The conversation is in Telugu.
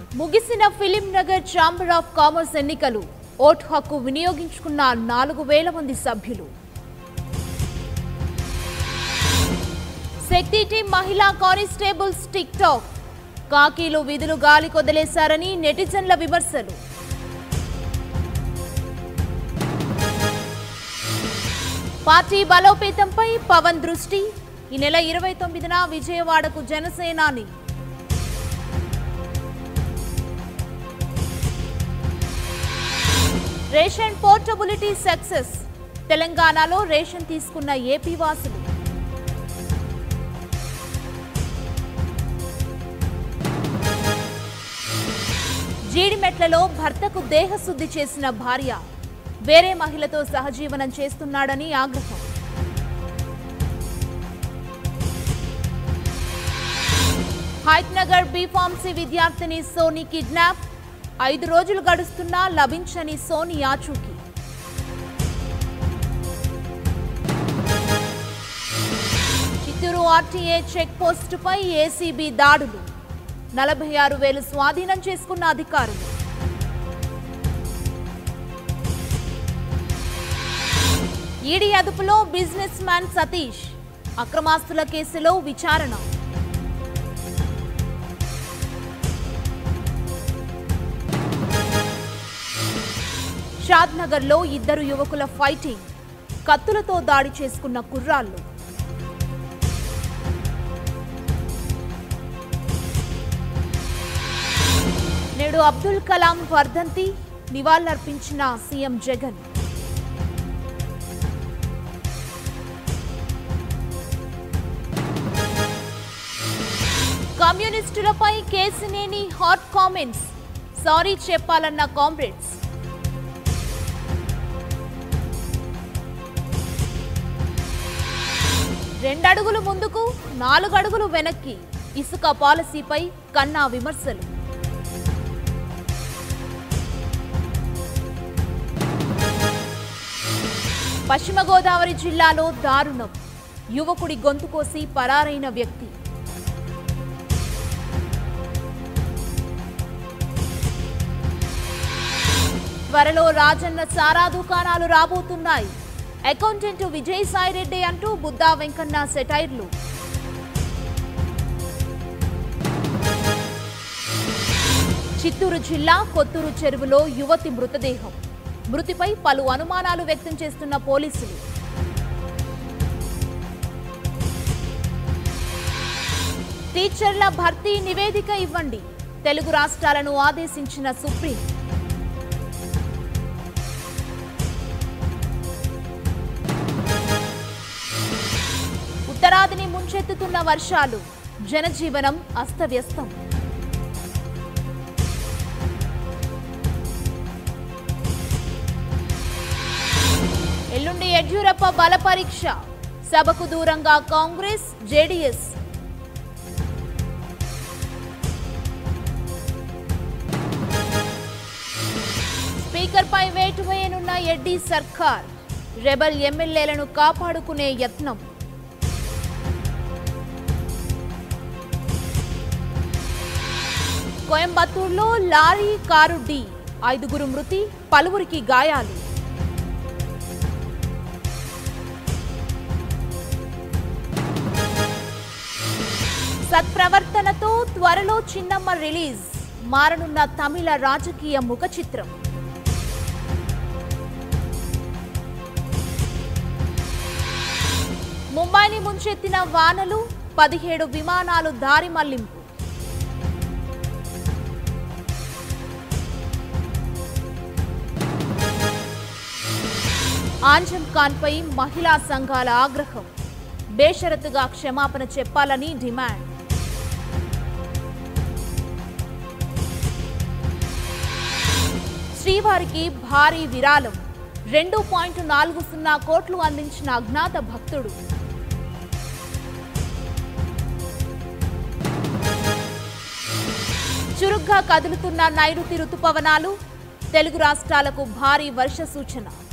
ముగిసిన film Nagar chamber of commerce ఎన్నికలు ఓటు హక్కు వినియోగించుకున్న నాలుగు వేల మంది సభ్యులు శక్తి టీం మహిళా కానిస్టేబుల్స్ టిక్ టాక్ కాకీలు విధులు గాలి కొదిలేశారని నెటిజన్ల విమర్శలు పార్టీ బలోపేతంపై పవన్ దృష్టి ఈ నెల ఇరవై తొమ్మిదిన విజయవాడకు జనసేనాని రేషన్ పోర్టబిలిటీ సక్సెస్ తెలంగాణలో రేషన్ తీసుకున్న ఏపీ వాసులు జీడిమెట్లలో భర్తకు దేహశుద్ధి చేసిన భార్య వేరే మహిళతో సహజీవనం చేస్తున్నాడని ఆగ్రహం హైట్నగర్ బీఫార్మసీ విద్యార్థిని సోని కిడ్నాప్ ఐదు రోజులు గడుస్తున్నా లభించని సోని ఆచూకీ చిత్తూరు ఆర్టీఏ చెక్ పోస్టుపై ఏసీబీ దాడులు నలభై ఆరు వేలు స్వాధీనం చేసుకున్న అధికారులు ఈడీ అదుపులో బిజినెస్ మ్యాన్ సతీష్ అక్రమాస్తుల కేసులో విచారణ షాద్నగర్లో ఇద్దరు యువకుల ఫైటింగ్ కత్తులతో దాడి చేసుకున్న కుర్రాళ్ళు నేడు అబ్దుల్ కలాం వర్ధంతి నివాళులర్పించిన సీఎం జగన్ కమ్యూనిస్టులపై కేసినేని హాట్ కామెంట్స్ సారీ చెప్పాలన్న కామ్రేడ్స్ రెండడుగులు ముందుకు నాలుగు అడుగులు వెనక్కి ఇసుక పాలసీపై కన్నా విమర్శలు పశ్చిమ గోదావరి జిల్లాలో దారుణం యువకుడి గొంతు కోసి పరారైన వ్యక్తి త్వరలో రాజన్న సారా దుకాణాలు రాబోతున్నాయి అకౌంటెంట్ విజయసాయిరెడ్డి అంటూ బుద్దా వెంకన్న సెటైర్లు చిత్తూరు జిల్లా కొత్తూరు చెరువులో యువతి మృతదేహం మృతిపై పలు అనుమానాలు వ్యక్తం చేస్తున్న పోలీసులు టీచర్ల భర్తీ నివేదిక ఇవ్వండి తెలుగు రాష్ట్రాలను ఆదేశించిన సుప్రీం ఉత్తరాదిని ముంచెత్తుతున్న వర్షాలు జనజీవనం అస్తవ్యస్తం ఎల్లుండి యడ్యూరప్ప బల పరీక్ష సభకు దూరంగా కాంగ్రెస్ జేడీఎస్ స్పీకర్పై వేటు వేయనున్న ఎడ్డీ సర్కార్ రెబల్ ఎమ్మెల్యేలను కాపాడుకునే యత్నం కోయంబత్తూరులో లారీ కారు ఢీ ఐదుగురు మృతి పలువురికి గాయాలు సత్ప్రవర్తనతో త్వరలో చిన్నమ్మ రిలీజ్ మారనున్న తమిళ రాజకీయ ముఖ చిత్రం ముంబైని ముంచెత్తిన వానలు పదిహేడు విమానాలు దారి మళ్లింపు ఆంజం ఖాన్పై మహిళా సంఘాల ఆగ్రహం బేషరతుగా క్షమాపణ చెప్పాలని డిమాండ్ శ్రీవారికి భారీ విరాళం రెండు పాయింట్ నాలుగు సున్నా కోట్లు అందించిన అజ్ఞాత భక్తుడు చురుగ్గా కదులుతున్న నైరుతి రుతుపవనాలు తెలుగు రాష్ట్రాలకు భారీ వర్ష సూచన